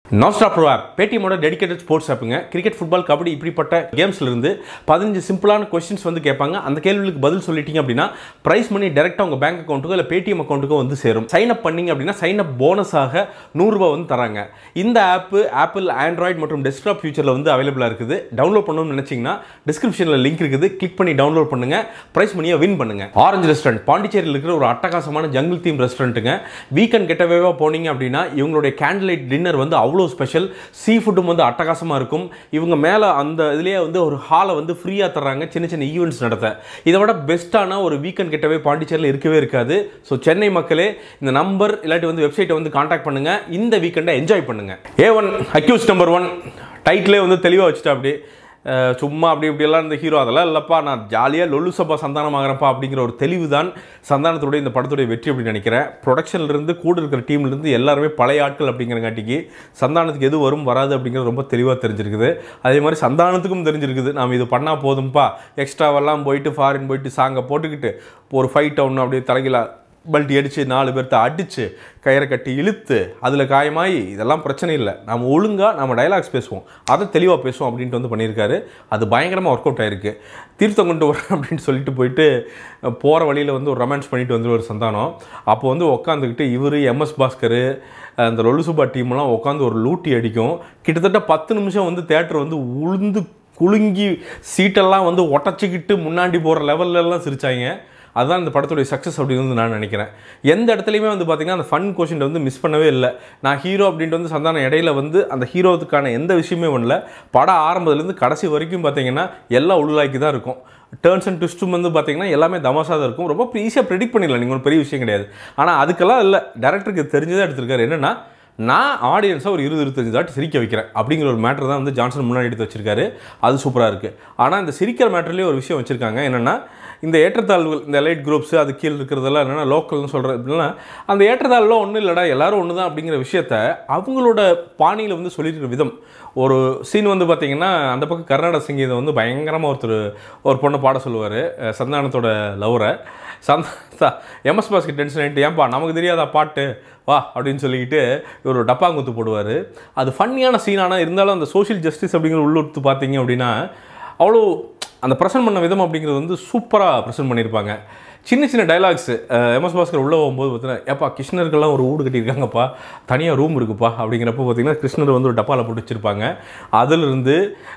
நாஸ்டா bro app பேடிஎம்மோட dedicated sports ஆப்புங்க cricket football kabaddi இப்படிப்பட்ட கேம்ஸ்ல இருந்து பதினஞ்சு சிம்பிளான கொஸ்டின்ஸ் வந்து கேட்பாங்க அந்த கேள்விகளுக்கு பதில் சொல்லிட்டீங்க அப்படின்னா பிரைஸ் மணி டேரெக்டாக உங்கள் பேங்க் அக்கௌண்ட்டுக்கோ இல்லை பேடிஎம் அக்கௌண்ட்டுக்கோ வந்து சேரும் சைன் அப் பண்ணீங்க அப்படின்னா சைன் அப் போனஸாக நூறுரூபா வந்து தராங்க இந்த ஆப்பு ஆப்பிள் ஆண்ட்ராய்டு மற்றும் டெஸ்க்டாப் ஃபியூச்சரில் வந்து அவைலபிளாக இருக்குது டவுன்லோட் பண்ணணும்னு நினச்சிங்கன்னா டிஸ்கிரிப்ஷனில் லிங்க் இருக்குது கிளிக் பண்ணி டவுன்லோட் பண்ணுங்க பிரைஸ் மணியை வின் பண்ணுங்க ஆரஞ்சு ரெஸ்டாரண்ட் பாண்டிச்சேரியில் இருக்கிற ஒரு அட்டகாசமான ஜங்கிள் தீம் ரெஸ்டாரண்ட்டுங்க வீக்கெண்ட் கெட்டவேவாக போனீங்க அப்படின்னா இவங்களுடைய கேண்டில் லைட் டின்னர் வந்து அவ்வளோ ஸ்பெஷல் சீ ஃபுட்டும் வந்து அட்டகாசமாக இருக்கும் இவங்க மேலே அந்த இதுலேயே வந்து ஒரு ஹாலை வந்து ஃப்ரீயாக தர்றாங்க சின்ன சின்ன ஈவெண்ட்ஸ் நடத்த இதை விட பெஸ்ட்டான ஒரு வீக்கெண்ட் கெட்டவே பாண்டிச்சேரியில் இருக்கவே இருக்காது ஸோ சென்னை மக்களே இந்த நம்பர் இல்லாட்டி வந்து வெப்சைட்டை வந்து காண்டாக்ட் பண்ணுங்க இந்த வீக்கெண்டை என்ஜாய் பண்ணுங்க A one accused number one டைட்டிலே வந்து தெளிவாக வச்சுட்டா அப்படி அஹ் சும்மா அப்படி இப்படியெல்லாம் இந்த ஹீரோ அதெல்லாம் இல்லைப்பா நான் ஜாலியாக லொல்லு சபா சந்தானம் ஆகிறப்பா அப்படிங்கிற ஒரு தெளிவு தான் சந்தானத்துடைய இந்த படத்துடைய வெற்றி அப்படின்னு நினைக்கிறேன் ப்ரொடக்ஷன்லேருந்து கூட இருக்கிற டீம்லேருந்து எல்லாருமே பழைய ஆட்கள் அப்படிங்கிறங்காட்டிக்கு சந்தானத்துக்கு எது வரும் வராது அப்படிங்கிறது ரொம்ப தெளிவாக தெரிஞ்சிருக்குது அதே மாதிரி சந்தானத்துக்கும் தெரிஞ்சிருக்குது நாம் இது பண்ணால் போதும்ப்பா எக்ஸ்ட்ராவெல்லாம் போயிட்டு ஃபாரின் போயிட்டு சாங்கை போட்டுக்கிட்டு ஒரு ஃபைட் ஒன்று அப்படியே தலைகில பல்ட்டி அடித்து நாலு பேர்த்த அடித்து கயிறை கட்டி இழுத்து அதில் காயமாயி இதெல்லாம் பிரச்சனை இல்லை நம்ம ஒழுங்காக நம்ம டைலாக்ஸ் பேசுவோம் அதை தெளிவாக பேசுவோம் அப்படின்ட்டு வந்து பண்ணியிருக்காரு அது பயங்கரமாக ஒர்க் அவுட் ஆயிருக்கு தீர்த்தம் கொண்டு வரேன் அப்படின்னு சொல்லிட்டு போயிட்டு போகிற வழியில் வந்து ஒரு ரொமான்ஸ் பண்ணிட்டு வந்து ஒரு சந்தானம் அப்போ வந்து உட்காந்துக்கிட்டு இவர் எம்எஸ் பாஸ்கர் அந்த லொலுசுபா டீம்லாம் உட்காந்து ஒரு லூட்டி அடிக்கும் கிட்டத்தட்ட பத்து நிமிஷம் வந்து தேட்டர் வந்து உளுந்து குலுங்கி சீட்டெல்லாம் வந்து ஒட்டச்சிக்கிட்டு முன்னாடி போகிற லெவல்லலாம் சிரிச்சாங்க அதுதான் இந்த படத்துடைய சக்ஸஸ் அப்படின்னு வந்து நான் நினைக்கிறேன் எந்த இடத்துலையுமே வந்து பார்த்தீங்கன்னா அந்த ஃபன் கொஷின் வந்து மிஸ் பண்ணவே இல்லை நான் ஹீரோ அப்படின்ட்டு வந்து சந்தானம் இடையில வந்து அந்த ஹீரோவுக்கான எந்த விஷயமே பண்ணல படம் ஆரம்பத்துலேருந்து கடைசி வரைக்கும் பார்த்தீங்கன்னா எல்லாம் உள்லாக்கி தான் இருக்கும் டேர்ன்ஸ் அண்ட் ட்விஸ்ட்டும் வந்து பார்த்தீங்கன்னா எல்லாமே தமாஷா தான் இருக்கும் ரொம்ப ஈஸியாக ப்ரெடிக்ட் பண்ணிடலாம் நீங்கள் ஒரு பெரிய விஷயம் கிடையாது ஆனால் அதுக்கெல்லாம் இல்லை டேரக்டருக்கு தெரிஞ்சதாக எடுத்திருக்காரு என்னென்னா நான் ஆடியன்ஸை ஒரு இருபது இருபத்தஞ்சு தாட்டி சிரிக்க வைக்கிறேன் அப்படிங்கிற ஒரு மேட்டர் தான் வந்து ஜான்சன் முன்னாடி எடுத்து வச்சிருக்காரு அது சூப்பராக இருக்குது ஆனால் இந்த சிரிக்கிற மேட்டர்லேயே ஒரு விஷயம் வச்சுருக்காங்க என்னென்னா இந்த ஏற்றத்தாழ்வுகள் இந்த லைட் குரூப்ஸ் அது கீழே இருக்கிறதெல்லாம் என்னென்னா லோக்கல்னு சொல்கிறது அப்படின்னா அந்த ஏற்றத்தாழ்வுலாம் ஒன்றும் இல்லைடா எல்லாரும் ஒன்று தான் அப்படிங்கிற விஷயத்த அவங்களோட பாணியில் வந்து சொல்லியிருக்கிற விதம் ஒரு சீன் வந்து பார்த்தீங்கன்னா அந்த பக்கம் கர்நாடக சங்கீதம் வந்து பயங்கரமாக ஒருத்தர் ஒரு பொண்ணை பாட சொல்லுவார் சந்தானத்தோட லவரை சந்தா எம்எஸ் பாஸ்க்கு டென்ஷன் ஆகிட்டு ஏன்பா நமக்கு தெரியாதா பாட்டு வா அப்படின்னு சொல்லிக்கிட்டு இவர் ஒரு டப்பாங்குத்து போடுவார் அது ஃபன்னியான சீனானா இருந்தாலும் அந்த சோஷியல் ஜஸ்டிஸ் அப்படிங்கிற உள்ளுர்த்து பார்த்தீங்க அப்படின்னா அவ்வளோ அந்த ப்ரெசென்ட் பண்ண விதம் அப்படிங்கிறது வந்து சூப்பராக ப்ரெசென்ட் பண்ணியிருப்பாங்க சின்ன சின்ன டைலாக்ஸு எம்எஸ் பாஸ்கர் உள்ளே போகும்போது பார்த்தீங்கன்னா ஏப்பா கிருஷ்ணருக்கெல்லாம் ஒரு வீடு கட்டியிருக்காங்கப்பா தனியாக ரூம் இருக்குப்பா அப்படிங்கிறப்ப பார்த்தீங்கன்னா கிருஷ்ணர் வந்து ஒரு டப்பாவில் போட்டு வச்சுருப்பாங்க அதிலிருந்து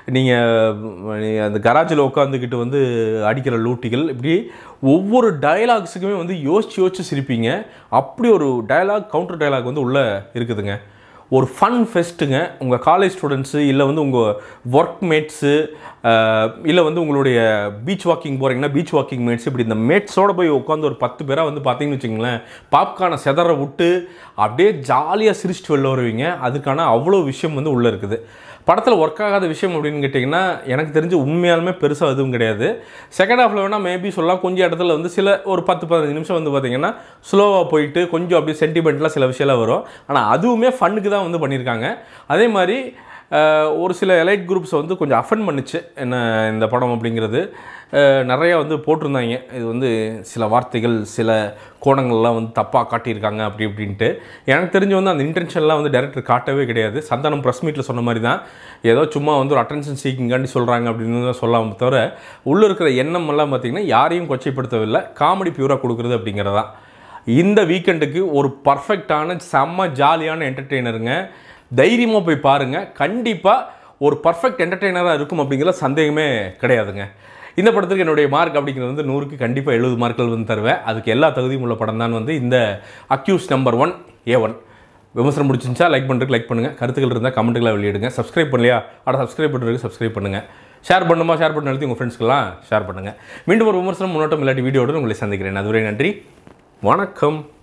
நீங்கள் அந்த கராஜில் உட்காந்துக்கிட்டு வந்து அடிக்கிற லூட்டிகள் இப்படி ஒவ்வொரு டயலாக்ஸுக்குமே வந்து யோசிச்சு யோசிச்சு சிரிப்பீங்க அப்படி ஒரு டயலாக் கவுண்டர் டயலாக் வந்து உள்ளே இருக்குதுங்க ஒரு ஃபன் ஃபெஸ்ட்டுங்க உங்கள் காலேஜ் ஸ்டூடெண்ட்ஸு இல்லை வந்து உங்கள் ஒர்க் மேட்ஸு இல்லை வந்து உங்களுடைய பீச் வாக்கிங் போகிறீங்கன்னா பீச் வாக்கிங் மேட்ஸ் இப்படி இந்த மேட்ஸோடு போய் உட்காந்து ஒரு பத்து பேராக வந்து பார்த்தீங்கன்னு வச்சுங்களேன் பாப்கார்னை செதற விட்டு அப்படியே ஜாலியாக சிரிச்சிட்டு வெளில வருவீங்க அதுக்கான அவ்வளோ விஷயம் வந்து உள்ளே இருக்குது படத்தில் ஒர்க் ஆகாத விஷயம் அப்படின்னு கேட்டிங்கன்னா எனக்கு தெரிஞ்சு உண்மையாலுமே பெருசாக எதுவும் கிடையாது செகண்ட் ஹாஃபில் வேணால் மேபி சொல்லலாம் கொஞ்சம் இடத்துல வந்து சில ஒரு பத்து பதினஞ்சு நிமிஷம் வந்து பார்த்திங்கன்னா ஸ்லோவாக போயிட்டு கொஞ்சம் அப்படியே சென்டிமெண்ட்லாம் சில விஷயம்லாம் வரும் ஆனால் அதுவுமே ஃபன்னுக்கு தான் வந்து பண்ணியிருக்காங்க அதே மாதிரி ஒரு சில எலைட் குரூப்ஸை வந்து கொஞ்சம் அஃபெண்ட் பண்ணுச்சு என்ன இந்த படம் அப்படிங்கிறது நிறையா வந்து போட்டிருந்தாங்க இது வந்து சில வார்த்தைகள் சில கோணங்கள்லாம் வந்து தப்பாக காட்டியிருக்காங்க அப்படி இப்படின்ட்டு எனக்கு தெரிஞ்சு வந்து அந்த இன்டென்ஷன்லாம் வந்து டேரக்டர் காட்டவே கிடையாது சந்தானம் ப்ரெஸ் மீட்டில் சொன்ன மாதிரி தான் ஏதோ சும்மா வந்து ஒரு அட்டென்ஷன் சீக்கிங்காண்டி சொல்கிறாங்க அப்படின்னு தான் சொல்லாமல் தவிர உள்ளே இருக்கிற எண்ணம் எல்லாம் பார்த்திங்கன்னா யாரையும் கொச்சைப்படுத்தவில்லை காமெடி பியூராக கொடுக்குறது அப்படிங்கிறதான் இந்த வீக்கெண்டுக்கு ஒரு பர்ஃபெக்டான செம்ம ஜாலியான என்டர்டெய்னருங்க தைரியமாக போய் பாருங்கள் கண்டிப்பாக ஒரு பர்ஃபெக்ட் என்டர்டெய்னராக இருக்கும் அப்படிங்கிற சந்தேகமே கிடையாதுங்க இந்த படத்துக்கு என்னுடைய மார்க் அப்படிங்கிறது வந்து நூறுக்கு கண்டிப்பாக எழுபது மார்க்கள் வந்து தருவேன் அதுக்கு எல்லா தகுதியும் உள்ள படம் தான் வந்து இந்த accused number one A one விமர்சனம் முடிச்சிருந்துச்சா லைக் பண்ணுறதுக்கு லைக் பண்ணுங்கள் கருத்துக்கள் இருந்தால் கமெண்ட்டுகளை வெளியிடுங்க சப்ஸ்கிரைப் பண்ணலையா அட சப்ஸ்கிரைப் பண்ணுறதுக்கு சப்ஸ்கிரைப் பண்ணுங்கள் ஷேர் பண்ணுமா ஷேர் பண்ணி எழுதி உங்கள் ஃப்ரெண்ட்ஸ்க்கெல்லாம் ஷேர் பண்ணுங்கள் மீண்டும் ஒரு விமர்சனம் முன்னோட்டம் இல்லாட்டி வீடியோடு உங்களை சந்திக்கிறேன் அதுவரை நன்றி வணக்கம்